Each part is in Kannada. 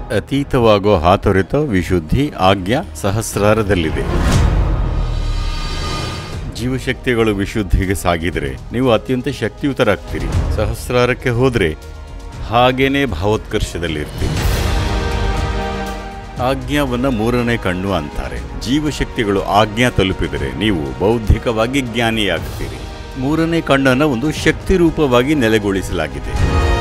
ಅತೀತವಾಗೋ ಹಾತೊರೆತ ವಿಶುದ್ಧಿ ಆಜ್ಞಾ ಸಹಸ್ರಾರದಲ್ಲಿದೆ ಜೀವಶಕ್ತಿಗಳು ವಿಶುದ್ಧಿಗೆ ಸಾಗಿದರೆ ನೀವು ಅತ್ಯಂತ ಶಕ್ತಿಯುತರಾಗ್ತೀರಿ ಸಹಸ್ರಾರಕ್ಕೆ ಹೋದರೆ ಹಾಗೇನೇ ಭಾವೋತ್ಕರ್ಷದಲ್ಲಿರ್ತೀರಿ ಆಜ್ಞಾವನ್ನ ಮೂರನೇ ಕಣ್ಣು ಅಂತಾರೆ ಜೀವಶಕ್ತಿಗಳು ಆಜ್ಞಾ ತಲುಪಿದರೆ ನೀವು ಬೌದ್ಧಿಕವಾಗಿ ಜ್ಞಾನಿಯಾಗ್ತೀರಿ ಮೂರನೇ ಕಣ್ಣನ್ನು ಒಂದು ಶಕ್ತಿ ರೂಪವಾಗಿ ನೆಲೆಗೊಳಿಸಲಾಗಿದೆ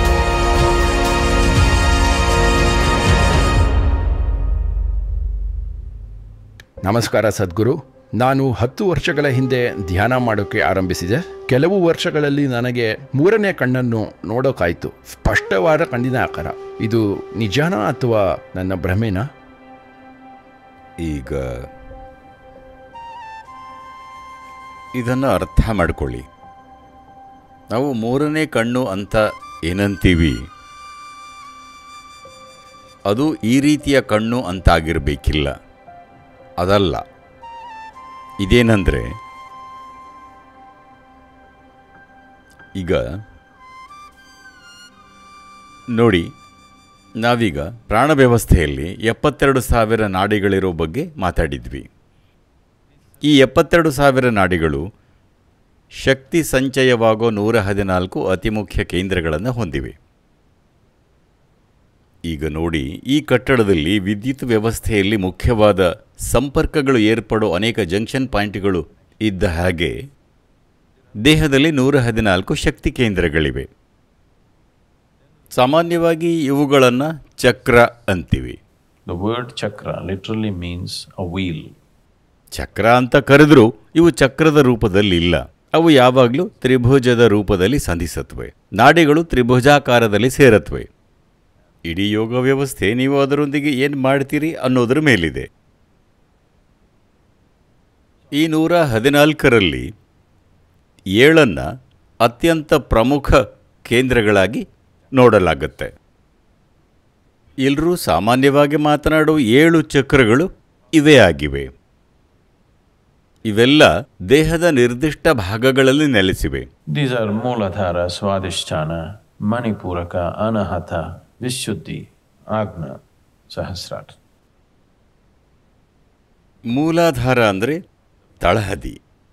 ನಮಸ್ಕಾರ ಸದ್ಗುರು ನಾನು ಹತ್ತು ವರ್ಷಗಳ ಹಿಂದೆ ಧ್ಯಾನ ಮಾಡೋಕ್ಕೆ ಆರಂಭಿಸಿದೆ ಕೆಲವು ವರ್ಷಗಳಲ್ಲಿ ನನಗೆ ಮೂರನೇ ಕಣ್ಣನ್ನು ನೋಡೋಕ್ಕಾಯ್ತು ಸ್ಪಷ್ಟವಾದ ಕಣ್ಣಿನ ಆಕಾರ ಇದು ನಿಜಾನ ಅಥವಾ ನನ್ನ ಭ್ರಮೆನಾ ಈಗ ಇದನ್ನು ಅರ್ಥ ಮಾಡ್ಕೊಳ್ಳಿ ನಾವು ಮೂರನೇ ಕಣ್ಣು ಅಂತ ಏನಂತೀವಿ ಅದು ಈ ರೀತಿಯ ಕಣ್ಣು ಅಂತಾಗಿರಬೇಕಿಲ್ಲ ಅದಲ್ಲ ಇದೇನೆಂದರೆ ಈಗ ನೋಡಿ ನಾವೀಗ ಪ್ರಾಣ ವ್ಯವಸ್ಥೆಯಲ್ಲಿ ಎಪ್ಪತ್ತೆರಡು ಸಾವಿರ ನಾಡಿಗಳಿರೋ ಬಗ್ಗೆ ಮಾತಾಡಿದ್ವಿ ಈ ಎಪ್ಪತ್ತೆರಡು ಸಾವಿರ ನಾಡಿಗಳು ಶಕ್ತಿ ಸಂಚಯವಾಗೋ ನೂರ ಹದಿನಾಲ್ಕು ಅತಿ ಮುಖ್ಯ ಕೇಂದ್ರಗಳನ್ನು ಹೊಂದಿವೆ ಈಗ ನೋಡಿ ಈ ಕಟ್ಟಡದಲ್ಲಿ ವಿದ್ಯುತ್ ವ್ಯವಸ್ಥೆಯಲ್ಲಿ ಮುಖ್ಯವಾದ ಸಂಪರ್ಕಗಳು ಏರ್ಪಡೋ ಅನೇಕ ಜಂಕ್ಷನ್ ಪಾಯಿಂಟ್ಗಳು ಇದ್ದ ಹಾಗೆ ದೇಹದಲ್ಲಿ ನೂರ ಹದಿನಾಲ್ಕು ಶಕ್ತಿ ಕೇಂದ್ರಗಳಿವೆ ಸಾಮಾನ್ಯವಾಗಿ ಇವುಗಳನ್ನು ಚಕ್ರ ಅಂತೀವಿ The word chakra literally means a wheel. ಚಕ್ರ ಅಂತ ಕರೆದರೂ ಇವು ಚಕ್ರದ ರೂಪದಲ್ಲಿ ಇಲ್ಲ ಅವು ಯಾವಾಗಲೂ ತ್ರಿಭುಜದ ರೂಪದಲ್ಲಿ ಸಂಧಿಸತ್ವೆ ನಾಡಿಗಳು ತ್ರಿಭುಜಾಕಾರದಲ್ಲಿ ಸೇರತ್ವೆ ಇಡೀ ಯೋಗ ವ್ಯವಸ್ಥೆ ನೀವು ಅದರೊಂದಿಗೆ ಏನು ಮಾಡ್ತೀರಿ ಅನ್ನೋದರ ಮೇಲಿದೆ ಈ ನೂರ ಹದಿನಾಲ್ಕರಲ್ಲಿ ಏಳನ್ನು ಅತ್ಯಂತ ಪ್ರಮುಖ ಕೇಂದ್ರಗಳಾಗಿ ನೋಡಲಾಗುತ್ತೆ ಎಲ್ಲರೂ ಸಾಮಾನ್ಯವಾಗಿ ಮಾತನಾಡೋ ಏಳು ಚಕ್ರಗಳು ಇವೇ ಆಗಿವೆ ಇವೆಲ್ಲ ದೇಹದ ನಿರ್ದಿಷ್ಟ ಭಾಗಗಳಲ್ಲಿ ನೆಲೆಸಿವೆ These are Muladhara, Swadhisthana, Manipuraka, Anahata, Vishuddhi, Agna, Sahasrara. ಮೂಲಾಧಾರ ಅಂದರೆ ತಳಹದಿ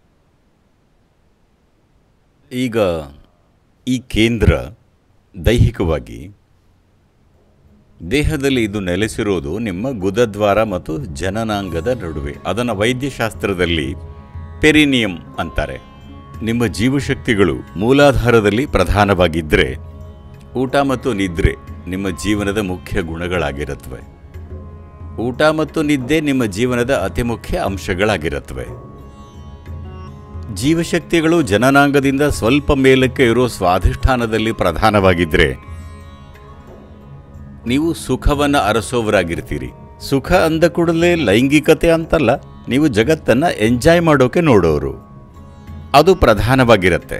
ಈಗ ಈ ಕೇಂದ್ರ ದೈಹಿಕವಾಗಿ ದೇಹದಲ್ಲಿ ಇದು ನೆಲೆಸಿರೋದು ನಿಮ್ಮ ಗುದದ್ವಾರ ಮತ್ತು ಜನನಾಂಗದ ನಡುವೆ ಅದನ್ನು ವೈದ್ಯಶಾಸ್ತ್ರದಲ್ಲಿ ಪೆರಿನಿಯಂ ಅಂತಾರೆ ನಿಮ್ಮ ಜೀವಶಕ್ತಿಗಳು ಮೂಲಾಧಾರದಲ್ಲಿ ಪ್ರಧಾನವಾಗಿದ್ದರೆ ಊಟ ಮತ್ತು ನಿದ್ರೆ ನಿಮ್ಮ ಜೀವನದ ಮುಖ್ಯ ಗುಣಗಳಾಗಿರುತ್ತವೆ ಊಟ ಮತ್ತು ನಿದ್ದೆ ನಿಮ್ಮ ಜೀವನದ ಅತಿ ಮುಖ್ಯ ಅಂಶಗಳಾಗಿರುತ್ತವೆ ಜೀವಶಕ್ತಿಗಳು ಜನನಾಂಗದಿಂದ ಸ್ವಲ್ಪ ಮೇಲಕ್ಕೆ ಇರೋ ಸ್ವಾಧಿಷ್ಠಾನದಲ್ಲಿ ಪ್ರಧಾನವಾಗಿದ್ದರೆ ನೀವು ಸುಖವನ್ನು ಅರಸೋವರಾಗಿರ್ತೀರಿ ಸುಖ ಅಂದ ಕೂಡಲೇ ಲೈಂಗಿಕತೆ ಅಂತಲ್ಲ ನೀವು ಜಗತ್ತನ್ನು ಎಂಜಾಯ್ ಮಾಡೋಕೆ ನೋಡೋರು ಅದು ಪ್ರಧಾನವಾಗಿರುತ್ತೆ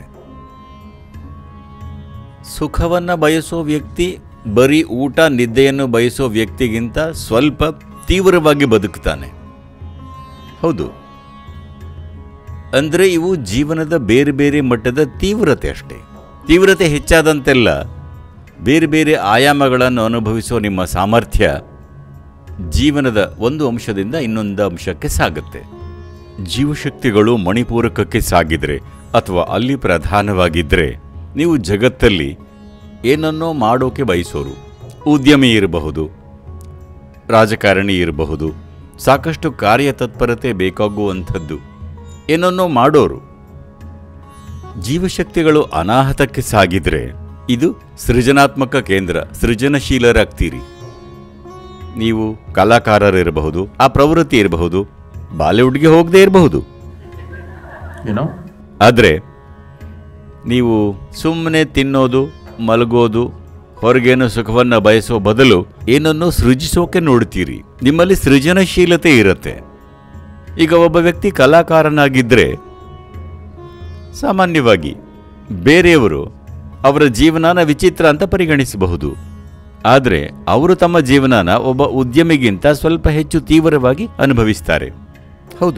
ಸುಖವನ್ನು ಬಯಸೋ ವ್ಯಕ್ತಿ ಬರೀ ಊಟ ನಿದ್ದೆಯನ್ನು ಬಯಸೋ ವ್ಯಕ್ತಿಗಿಂತ ಸ್ವಲ್ಪ ತೀವ್ರವಾಗಿ ಬದುಕ್ತಾನೆ ಹೌದು ಅಂದರೆ ಇವು ಜೀವನದ ಬೇರೆ ಬೇರೆ ಮಟ್ಟದ ತೀವ್ರತೆ ಅಷ್ಟೇ ತೀವ್ರತೆ ಹೆಚ್ಚಾದಂತೆಲ್ಲ ಬೇರೆ ಬೇರೆ ಆಯಾಮಗಳನ್ನು ಅನುಭವಿಸೋ ನಿಮ್ಮ ಸಾಮರ್ಥ್ಯ ಜೀವನದ ಒಂದು ಅಂಶದಿಂದ ಇನ್ನೊಂದು ಅಂಶಕ್ಕೆ ಸಾಗುತ್ತೆ ಜೀವಶಕ್ತಿಗಳು ಮಣಿಪೂರಕಕ್ಕೆ ಸಾಗಿದರೆ ಅಥವಾ ಅಲ್ಲಿ ಪ್ರಧಾನವಾಗಿದ್ದರೆ ನೀವು ಜಗತ್ತಲ್ಲಿ ಏನನ್ನೋ ಮಾಡೋಕೆ ಬಯಸೋರು ಉದ್ಯಮಿ ಇರಬಹುದು ರಾಜಕಾರಣಿ ಇರಬಹುದು ಸಾಕಷ್ಟು ಕಾರ್ಯತತ್ಪರತೆ ಬೇಕಾಗುವಂಥದ್ದು ಏನನ್ನೋ ಮಾಡೋರು ಜೀವಶಕ್ತಿಗಳು ಅನಾಹತಕ್ಕೆ ಸಾಗಿದ್ರೆ ಇದು ಸೃಜನಾತ್ಮಕ ಕೇಂದ್ರ ಸೃಜನಶೀಲರಾಗ್ತೀರಿ ನೀವು ಕಲಾಕಾರರಿರಬಹುದು ಆ ಪ್ರವೃತ್ತಿ ಇರಬಹುದು ಬಾಲಿವುಡ್ಗೆ ಹೋಗದೇ ಇರಬಹುದು You know? ಆದರೆ ನೀವು ಸುಮ್ಮನೆ ತಿನ್ನೋದು ಮಲಗೋದು ಹೊರಗೇನು ಸುಖವನ್ನು ಬಯಸೋ ಬದಲು ಏನನ್ನೋ ಸೃಜಿಸೋಕೆ ನೋಡ್ತೀರಿ ನಿಮ್ಮಲ್ಲಿ ಸೃಜನಶೀಲತೆ ಇರುತ್ತೆ ಈಗ ಒಬ್ಬ ವ್ಯಕ್ತಿ ಕಲಾಕಾರನಾಗಿದ್ದರೆ ಸಾಮಾನ್ಯವಾಗಿ ಬೇರೆಯವರು ಅವರ ಜೀವನನ ವಿಚಿತ್ರ ಅಂತ ಪರಿಗಣಿಸಬಹುದು ಆದರೆ ಅವರು ತಮ್ಮ ಜೀವನನ ಒಬ್ಬ ಉದ್ಯಮಿಗಿಂತ ಸ್ವಲ್ಪ ಹೆಚ್ಚು ತೀವ್ರವಾಗಿ ಅನುಭವಿಸ್ತಾರೆ ಹೌದು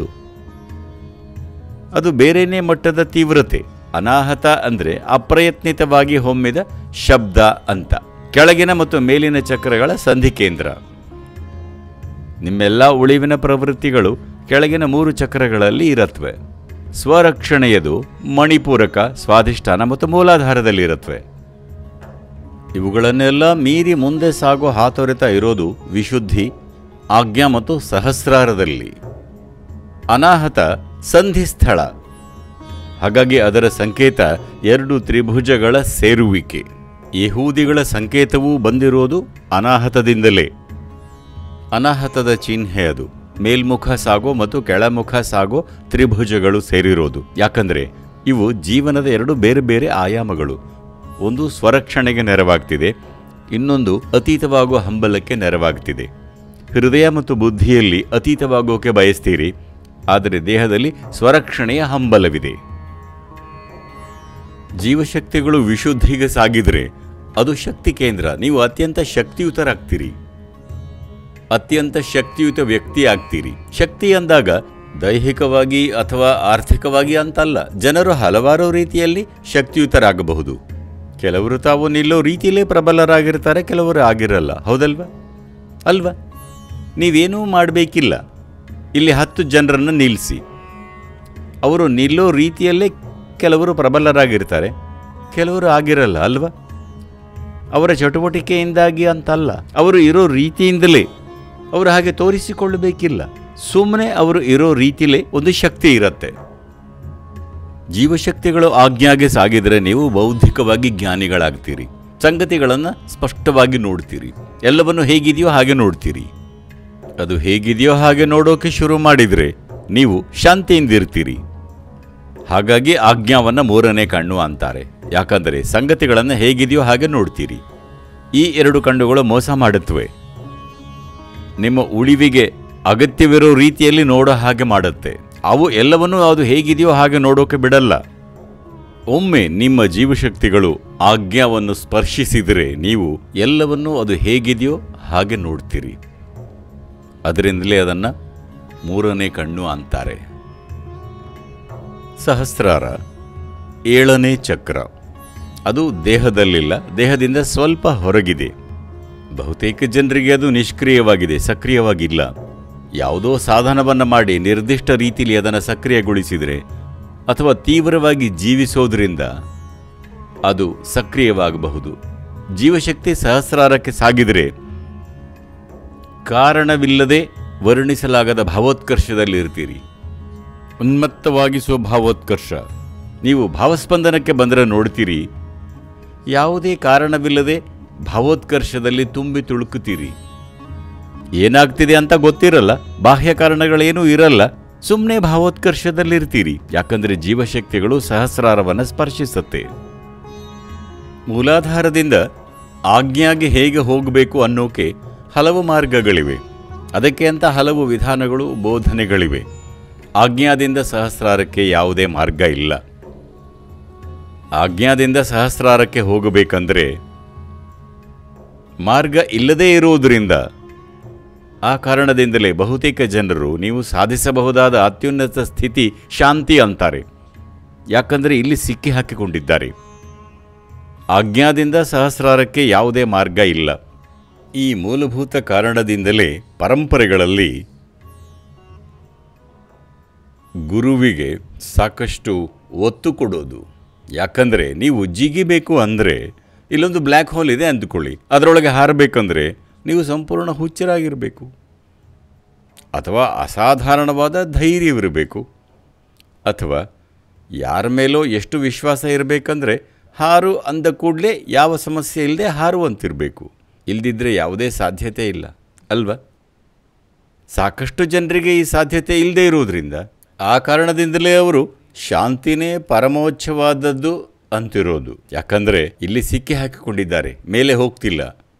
ಅದು ಬೇರೆನೇ ಮಟ್ಟದ ತೀವ್ರತೆ ಅನಾಹತ ಅಂದರೆ ಅಪ್ರಯತ್ನಿತವಾಗಿ ಹೊಮ್ಮಿದ ಶಬ್ದ ಅಂತ ಕೆಳಗಿನ ಮತ್ತು ಮೇಲಿನ ಚಕ್ರಗಳ ಸಂಧಿ ಕೇಂದ್ರ ನಿಮ್ಮೆಲ್ಲ ಉಳಿವಿನ ಪ್ರವೃತ್ತಿಗಳು ಕೆಳಗಿನ ಮೂರು ಚಕ್ರಗಳಲ್ಲಿ ಇರತ್ವೆ ಸ್ವರಕ್ಷಣೆಯದು ಮಣಿಪೂರಕ ಸ್ವಾಧಿಷ್ಠಾನ ಮತ್ತು ಮೂಲಾಧಾರದಲ್ಲಿ ಇರತ್ವೆ ಇವುಗಳನ್ನೆಲ್ಲ ಮೀರಿ ಮುಂದೆ ಸಾಗೋ ಹಾತೊರೆತ ಇರೋದು ವಿಶುದ್ಧಿ ಆಜ್ಞಾ ಮತ್ತು ಸಹಸ್ರಾರದಲ್ಲಿ ಅನಾಹತ ಸಂಧಿ ಸ್ಥಳ ಹಾಗಾಗಿ ಅದರ ಸಂಕೇತ ಎರಡು ತ್ರಿಭುಜಗಳ ಸೇರುವಿಕೆ ಯಹೂದಿಗಳ ಸಂಕೇತವೂ ಬಂದಿರೋದು ಅನಾಹತದಿಂದಲೇ ಅನಾಹತದ ಚಿಹ್ನೆ ಅದು ಮೇಲ್ಮುಖ ಸಾಗೋ ಮತ್ತು ಕೆಳಮುಖ ಸಾಗೋ ತ್ರಿಭುಜಗಳು ಸೇರಿರೋದು ಯಾಕಂದ್ರೆ ಇವು ಜೀವನದ ಎರಡು ಬೇರೆ ಬೇರೆ ಆಯಾಮಗಳು ಒಂದು ಸ್ವರಕ್ಷಣೆಗೆ ನೆರವಾಗ್ತಿದೆ ಇನ್ನೊಂದು ಅತೀತವಾಗುವ ಹಂಬಲಕ್ಕೆ ನೆರವಾಗ್ತಿದೆ ಹೃದಯ ಮತ್ತು ಬುದ್ಧಿಯಲ್ಲಿ ಅತೀತವಾಗೋಕೆ ಬಯಸ್ತೀರಿ ಆದರೆ ದೇಹದಲ್ಲಿ ಸ್ವರಕ್ಷಣೆಯ ಹಂಬಲವಿದೆ ಜೀವಶಕ್ತಿಗಳು ವಿಶುದ್ಧಿಗೆ ಸಾಗಿದ್ರೆ ಅದು ಶಕ್ತಿ ಕೇಂದ್ರ ನೀವು ಅತ್ಯಂತ ಶಕ್ತಿಯುತರಾಗ್ತೀರಿ ಅತ್ಯಂತ ಶಕ್ತಿಯುತ ವ್ಯಕ್ತಿ ಆಗ್ತೀರಿ ಶಕ್ತಿ ಅಂದಾಗ ದೈಹಿಕವಾಗಿ ಅಥವಾ ಆರ್ಥಿಕವಾಗಿ ಅಂತಲ್ಲ ಜನರು ಹಲವಾರು ರೀತಿಯಲ್ಲಿ ಶಕ್ತಿಯುತರಾಗಬಹುದು ಕೆಲವರು ತಾವು ನಿಲ್ಲೋ ರೀತಿಯಲ್ಲೇ ಪ್ರಬಲರಾಗಿರ್ತಾರೆ ಕೆಲವರು ಆಗಿರಲ್ಲ ಹೌದಲ್ವಾ ಅಲ್ವಾ ನೀವೇನೂ ಮಾಡಬೇಕಿಲ್ಲ ಇಲ್ಲಿ ಹತ್ತು ಜನರನ್ನು ನಿಲ್ಲಿಸಿ ಅವರು ನಿಲ್ಲೋ ರೀತಿಯಲ್ಲೇ ಕೆಲವರು ಪ್ರಬಲರಾಗಿರ್ತಾರೆ ಕೆಲವರು ಆಗಿರಲ್ಲ ಅಲ್ವಾ ಅವರ ಚಟುವಟಿಕೆಯಿಂದಾಗಿ ಅಂತಲ್ಲ ಅವರು ಇರೋ ರೀತಿಯಿಂದಲೇ ಅವರು ಹಾಗೆ ತೋರಿಸಿಕೊಳ್ಳಬೇಕಿಲ್ಲ ಸುಮ್ಮನೆ ಅವರು ಇರೋ ರೀತಿಲೇ ಒಂದು ಶಕ್ತಿ ಇರುತ್ತೆ ಜೀವಶಕ್ತಿಗಳು ಆಜ್ಞಾಗೆ ಸಾಗಿದರೆ ನೀವು ಬೌದ್ಧಿಕವಾಗಿ ಜ್ಞಾನಿಗಳಾಗ್ತೀರಿ ಸಂಗತಿಗಳನ್ನು ಸ್ಪಷ್ಟವಾಗಿ ನೋಡ್ತೀರಿ ಎಲ್ಲವನ್ನು ಹೇಗಿದೆಯೋ ಹಾಗೆ ನೋಡ್ತೀರಿ ಅದು ಹೇಗಿದೆಯೋ ಹಾಗೆ ನೋಡೋಕೆ ಶುರು ಮಾಡಿದರೆ ನೀವು ಶಾಂತಿಯಿಂದಿರ್ತೀರಿ ಹಾಗಾಗಿ ಆಜ್ಞಾವನ್ನು ಮೂರನೇ ಕಣ್ಣು ಅಂತಾರೆ ಯಾಕಂದರೆ ಸಂಗತಿಗಳನ್ನು ಹೇಗಿದೆಯೋ ಹಾಗೆ ನೋಡ್ತೀರಿ ಈ ಎರಡು ಕಣ್ಣುಗಳು ಮೋಸ ಮಾಡುತ್ತವೆ ನಿಮ್ಮ ಉಳಿವಿಗೆ ಅಗತ್ಯವಿರೋ ರೀತಿಯಲ್ಲಿ ನೋಡೋ ಹಾಗೆ ಮಾಡುತ್ತೆ ಅವು ಎಲ್ಲವನ್ನೂ ಅದು ಹೇಗಿದೆಯೋ ಹಾಗೆ ನೋಡೋಕೆ ಬಿಡಲ್ಲ ಒಮ್ಮೆ ನಿಮ್ಮ ಜೀವಶಕ್ತಿಗಳು ಆಜ್ಞಾವನ್ನು ಸ್ಪರ್ಶಿಸಿದರೆ ನೀವು ಎಲ್ಲವನ್ನೂ ಅದು ಹೇಗಿದೆಯೋ ಹಾಗೆ ನೋಡ್ತೀರಿ ಅದರಿಂದಲೇ ಅದನ್ನು ಮೂರನೇ ಕಣ್ಣು ಅಂತಾರೆ ಸಹಸ್ರಾರ ಏಳನೇ ಚಕ್ರ ಅದು ದೇಹದಲ್ಲಿಲ್ಲ ದೇಹದಿಂದ ಸ್ವಲ್ಪ ಹೊರಗಿದೆ ಬಹುತೇಕ ಜನರಿಗೆ ಅದು ನಿಷ್ಕ್ರಿಯವಾಗಿದೆ ಸಕ್ರಿಯವಾಗಿಲ್ಲ ಯಾವುದೋ ಸಾಧನವನ್ನು ಮಾಡಿ ನಿರ್ದಿಷ್ಟ ರೀತಿಯಲ್ಲಿ ಅದನ್ನು ಸಕ್ರಿಯಗೊಳಿಸಿದರೆ ಅಥವಾ ತೀವ್ರವಾಗಿ ಜೀವಿಸೋದ್ರಿಂದ ಅದು ಸಕ್ರಿಯವಾಗಬಹುದು ಜೀವಶಕ್ತಿ ಸಹಸ್ರಾರಕ್ಕೆ ಸಾಗಿದರೆ ಕಾರಣವಿಲ್ಲದೆ ವರ್ಣಿಸಲಾಗದ ಭಾವೋತ್ಕರ್ಷದಲ್ಲಿರ್ತೀರಿ ಉನ್ಮತ್ತವಾಗಿಸುವ ಭಾವೋತ್ಕರ್ಷ ನೀವು ಭಾವಸ್ಪಂದನಕ್ಕೆ ಬಂದರೆ ನೋಡ್ತೀರಿ ಯಾವುದೇ ಕಾರಣವಿಲ್ಲದೆ ಭಾವೋತ್ಕರ್ಷದಲ್ಲಿ ತುಂಬಿ ತುಳುಕುತ್ತೀರಿ ಏನಾಗ್ತಿದೆ ಅಂತ ಗೊತ್ತಿರಲ್ಲ ಬಾಹ್ಯ ಕಾರಣಗಳೇನೂ ಇರಲ್ಲ ಸುಮ್ಮನೆ ಭಾವೋತ್ಕರ್ಷದಲ್ಲಿರ್ತೀರಿ ಯಾಕಂದರೆ ಜೀವಶಕ್ತಿಗಳು ಸಹಸ್ರಾರವನ್ನು ಸ್ಪರ್ಶಿಸುತ್ತೆ ಮೂಲಾಧಾರದಿಂದ ಆಜ್ಞಾಗೆ ಹೇಗೆ ಹೋಗಬೇಕು ಅನ್ನೋಕೆ ಹಲವು ಮಾರ್ಗಗಳಿವೆ ಅದಕ್ಕೆ ಅಂತ ಹಲವು ವಿಧಾನಗಳು ಬೋಧನೆಗಳಿವೆ ಆಜ್ಞಾದಿಂದ ಸಹಸ್ರಾರಕ್ಕೆ ಯಾವುದೇ ಮಾರ್ಗ ಇಲ್ಲ ಆಜ್ಞಾದಿಂದ ಸಹಸ್ರಾರಕ್ಕೆ ಹೋಗಬೇಕಂದ್ರೆ ಮಾರ್ಗ ಇಲ್ಲದೇ ಇರುವುದರಿಂದ ಆ ಕಾರಣದಿಂದಲೇ ಬಹುತೇಕ ಜನರು ನೀವು ಸಾಧಿಸಬಹುದಾದ ಅತ್ಯುನ್ನತ ಸ್ಥಿತಿ ಶಾಂತಿ ಅಂತಾರೆ ಯಾಕಂದರೆ ಇಲ್ಲಿ ಸಿಕ್ಕಿ ಹಾಕಿಕೊಂಡಿದ್ದಾರೆ ಆಜ್ಞಾದಿಂದ ಸಹಸ್ರಾರಕ್ಕೆ ಯಾವುದೇ ಮಾರ್ಗ ಇಲ್ಲ ಈ ಮೂಲಭೂತ ಕಾರಣದಿಂದಲೇ ಪರಂಪರೆಗಳಲ್ಲಿ ಗುರುವಿಗೆ ಸಾಕಷ್ಟು ಒತ್ತು ಕೊಡೋದು ಯಾಕಂದರೆ ನೀವು ಜಿಗಿಬೇಕು ಅಂದರೆ ಇಲ್ಲೊಂದು ಬ್ಲ್ಯಾಕ್ ಹೋಲ್ ಇದೆ ಅಂದುಕೊಳ್ಳಿ ಅದರೊಳಗೆ ಹಾರಬೇಕಂದ್ರೆ ನೀವು ಸಂಪೂರ್ಣ ಹುಚ್ಚರಾಗಿರಬೇಕು ಅಥವಾ ಅಸಾಧಾರಣವಾದ ಧೈರ್ಯವಿರಬೇಕು ಅಥವಾ ಯಾರ ಮೇಲೋ ಎಷ್ಟು ವಿಶ್ವಾಸ ಇರಬೇಕಂದ್ರೆ ಹಾರು ಅಂದ ಕೂಡಲೇ ಯಾವ ಸಮಸ್ಯೆ ಇಲ್ಲದೆ ಹಾರುವಂತಿರಬೇಕು ಇಲ್ದಿದ್ರೆ ಯಾವುದೇ ಸಾಧ್ಯತೆ ಇಲ್ಲ ಅಲ್ವಾ ಸಾಕಷ್ಟು ಜನರಿಗೆ ಈ ಸಾಧ್ಯತೆ ಇಲ್ಲದೆ ಇರುವುದರಿಂದ ಆ ಕಾರಣದಿಂದಲೇ ಅವರು ಶಾಂತಿನೇ ಪರಮೋಚ್ಛವಾದದ್ದು ಅಂತಿರೋದು ಯಾಕಂದರೆ ಇಲ್ಲಿ ಸಿಕ್ಕಿ ಹಾಕಿಕೊಂಡಿದ್ದಾರೆ ಮೇಲೆ ಹೋಗ್ತಿಲ್ಲ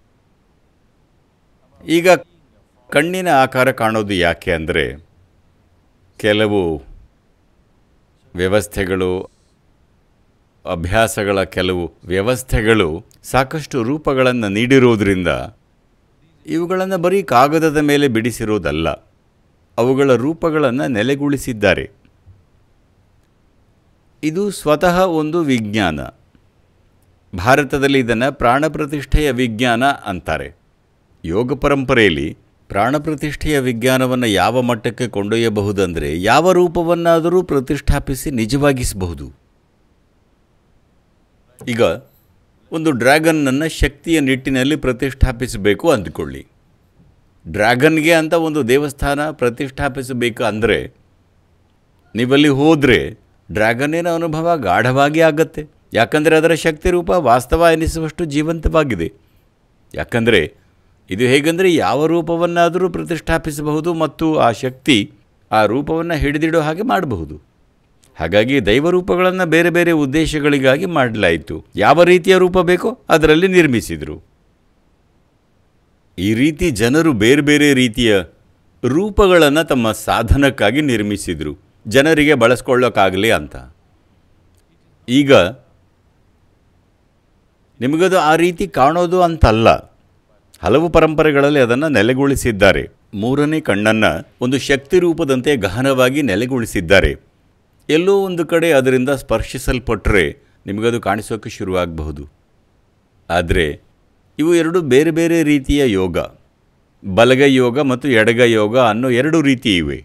ಈಗ ಕಣ್ಣಿನ ಆಕಾರ ಕಾಣೋದು ಯಾಕೆ ಅಂದರೆ ಕೆಲವು ವ್ಯವಸ್ಥೆಗಳು ಅಭ್ಯಾಸಗಳ ಕೆಲವು ವ್ಯವಸ್ಥೆಗಳು ಸಾಕಷ್ಟು ರೂಪಗಳನ್ನು ನೀಡಿರೋದ್ರಿಂದ ಇವುಗಳನ್ನು ಬರೀ ಕಾಗದದ ಮೇಲೆ ಬಿಡಿಸಿರೋದಲ್ಲ ಅವುಗಳ ರೂಪಗಳನ್ನು ನೆಲೆಗೊಳಿಸಿದ್ದಾರೆ ಇದು ಸ್ವತಃ ಒಂದು ವಿಜ್ಞಾನ ಭಾರತದಲ್ಲಿ ಇದನ್ನು ಪ್ರಾಣ ಪ್ರತಿಷ್ಠೆಯ ವಿಜ್ಞಾನ ಅಂತಾರೆ ಯೋಗ ಪರಂಪರೆಯಲ್ಲಿ ಪ್ರಾಣ ಪ್ರತಿಷ್ಠೆಯ ವಿಜ್ಞಾನವನ್ನು ಯಾವ ಮಟ್ಟಕ್ಕೆ ಕೊಂಡೊಯ್ಯಬಹುದಂದರೆ ಯಾವ ರೂಪವನ್ನಾದರೂ ಪ್ರತಿಷ್ಠಾಪಿಸಿ ನಿಜವಾಗಿಸಬಹುದು ಈಗ ಒಂದು ಡ್ರ್ಯಾಗನ್ನನ್ನು ಶಕ್ತಿಯ ನಿಟ್ಟಿನಲ್ಲಿ ಪ್ರತಿಷ್ಠಾಪಿಸಬೇಕು ಅಂದ್ಕೊಳ್ಳಿ ಡ್ರ್ಯಾಗನ್ಗೆ ಅಂತ ಒಂದು ದೇವಸ್ಥಾನ ಪ್ರತಿಷ್ಠಾಪಿಸಬೇಕು ಅಂದರೆ ನೀವಲ್ಲಿ ಹೋದರೆ ಡ್ರ್ಯಾಗನ್ನಿನ ಅನುಭವ ಗಾಢವಾಗಿ ಆಗತ್ತೆ ಯಾಕಂದರೆ ಅದರ ಶಕ್ತಿ ರೂಪ ವಾಸ್ತವ ಎನಿಸುವಷ್ಟು ಜೀವಂತವಾಗಿದೆ ಯಾಕಂದರೆ ಇದು ಹೇಗೆಂದರೆ ಯಾವ ರೂಪವನ್ನಾದರೂ ಪ್ರತಿಷ್ಠಾಪಿಸಬಹುದು ಮತ್ತು ಆ ಶಕ್ತಿ ಆ ರೂಪವನ್ನು ಹಿಡಿದಿಡೋ ಹಾಗೆ ಮಾಡಬಹುದು ಹಾಗಾಗಿ ದೈವರೂಪಗಳನ್ನು ಬೇರೆ ಬೇರೆ ಉದ್ದೇಶಗಳಿಗಾಗಿ ಮಾಡಲಾಯಿತು ಯಾವ ರೀತಿಯ ರೂಪ ಬೇಕೋ ಅದರಲ್ಲಿ ನಿರ್ಮಿಸಿದರು ಈ ರೀತಿ ಜನರು ಬೇರೆ ಬೇರೆ ರೀತಿಯ ರೂಪಗಳನ್ನು ತಮ್ಮ ಸಾಧನಕ್ಕಾಗಿ ನಿರ್ಮಿಸಿದರು ಜನರಿಗೆ ಬಳಸ್ಕೊಳ್ಳೋಕ್ಕಾಗಲಿ ಅಂತ ಈಗ ನಿಮಗದು ಆ ರೀತಿ ಕಾಣೋದು ಅಂತಲ್ಲ ಹಲವು ಪರಂಪರೆಗಳಲ್ಲಿ ಅದನ್ನು ನೆಲೆಗೊಳಿಸಿದ್ದಾರೆ ಮೂರನೇ ಕಣ್ಣನ್ನು ಒಂದು ಶಕ್ತಿ ರೂಪದಂತೆ ಗಹನವಾಗಿ ನೆಲೆಗೊಳಿಸಿದ್ದಾರೆ ಎಲ್ಲೋ ಒಂದು ಕಡೆ ಅದರಿಂದ ಸ್ಪರ್ಶಿಸಲ್ಪಟ್ಟರೆ ನಿಮಗದು ಕಾಣಿಸೋಕ್ಕೆ ಶುರುವಾಗಬಹುದು ಆದರೆ ಇವು ಎರಡು ಬೇರೆ ಬೇರೆ ರೀತಿಯ ಯೋಗ ಬಲಗೈ ಯೋಗ ಮತ್ತು ಎಡಗೈ ಯೋಗ ಅನ್ನೋ ಎರಡು ರೀತಿ ಇವೆ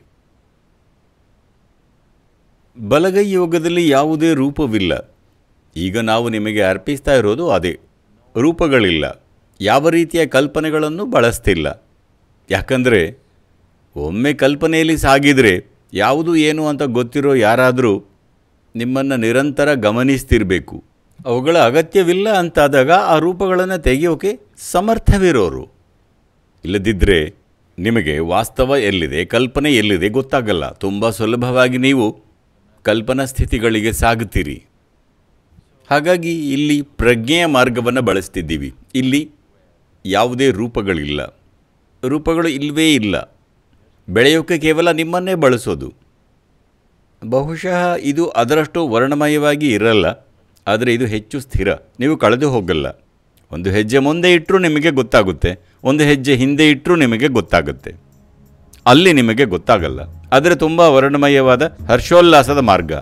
ಬಲಗೈ ಯೋಗದಲ್ಲಿ ಯಾವುದೇ ರೂಪವಿಲ್ಲ ಈಗ ನಾವು ನಿಮಗೆ ಅರ್ಪಿಸ್ತಾ ಇರೋದು ಅದೇ ರೂಪಗಳಿಲ್ಲ ಯಾವ ರೀತಿಯ ಕಲ್ಪನೆಗಳನ್ನು ಬಳಸ್ತಿಲ್ಲ ಯಾಕಂದರೆ ಒಮ್ಮೆ ಕಲ್ಪನೆಯಲ್ಲಿ ಸಾಗಿದರೆ ಯಾವುದು ಏನು ಅಂತ ಗೊತ್ತಿರೋ ಯಾರಾದರೂ ನಿಮ್ಮನ್ನು ನಿರಂತರ ಗಮನಿಸ್ತಿರಬೇಕು ಅವುಗಳ ಅಗತ್ಯವಿಲ್ಲ ಅಂತಾದಾಗ ಆ ರೂಪಗಳನ್ನು ತೆಗೆಯೋಕೆ ಸಮರ್ಥವಿರೋರು ಇಲ್ಲದಿದ್ದರೆ ನಿಮಗೆ ವಾಸ್ತವ ಎಲ್ಲಿದೆ ಕಲ್ಪನೆ ಎಲ್ಲಿದೆ ಗೊತ್ತಾಗಲ್ಲ ತುಂಬ ಸುಲಭವಾಗಿ ನೀವು ಕಲ್ಪನಾ ಸ್ಥಿತಿಗಳಿಗೆ ಸಾಗುತ್ತೀರಿ ಹಾಗಾಗಿ ಇಲ್ಲಿ ಪ್ರಜ್ಞೆಯ ಮಾರ್ಗವನ್ನು ಬಳಸ್ತಿದ್ದೀವಿ ಇಲ್ಲಿ ಯಾವುದೇ ರೂಪಗಳಿಲ್ಲ ರೂಪಗಳು ಇಲ್ಲವೇ ಇಲ್ಲ ಬೆಳೆಯೋಕ್ಕೆ ಕೇವಲ ನಿಮ್ಮನ್ನೇ ಬಳಸೋದು ಬಹುಶಃ ಇದು ಅದರಷ್ಟು ವರ್ಣಮಯವಾಗಿ ಇರಲ್ಲ ಆದರೆ ಇದು ಹೆಚ್ಚು ಸ್ಥಿರ ನೀವು ಕಳೆದು ಹೋಗಲ್ಲ ಒಂದು ಹೆಜ್ಜೆ ಮುಂದೆ ಇಟ್ಟರೂ ನಿಮಗೆ ಗೊತ್ತಾಗುತ್ತೆ ಒಂದು ಹೆಜ್ಜೆ ಹಿಂದೆ ಇಟ್ಟರೂ ನಿಮಗೆ ಗೊತ್ತಾಗುತ್ತೆ ಅಲ್ಲಿ ನಿಮಗೆ ಗೊತ್ತಾಗಲ್ಲ ಆದರೆ ತುಂಬ ವರ್ಣಮಯವಾದ ಹರ್ಷೋಲ್ಲಾಸದ ಮಾರ್ಗ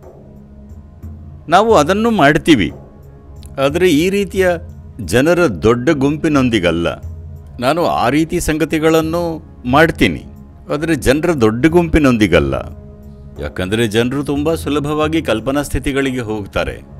ನಾವು ಅದನ್ನು ಮಾಡ್ತೀವಿ ಆದರೆ ಈ ರೀತಿಯ ಜನರ ದೊಡ್ಡ ಗುಂಪಿನೊಂದಿಗಲ್ಲ ನಾನು ಆ ರೀತಿ ಸಂಗತಿಗಳನ್ನು ಮಾಡ್ತೀನಿ ಆದರೆ ಜನರ ದೊಡ್ಡ ಗುಂಪಿನೊಂದಿಗಲ್ಲ ಯಾಕಂದರೆ ಜನರು ತುಂಬ ಸುಲಭವಾಗಿ ಕಲ್ಪನಾ ಸ್ಥಿತಿಗಳಿಗೆ ಹೋಗ್ತಾರೆ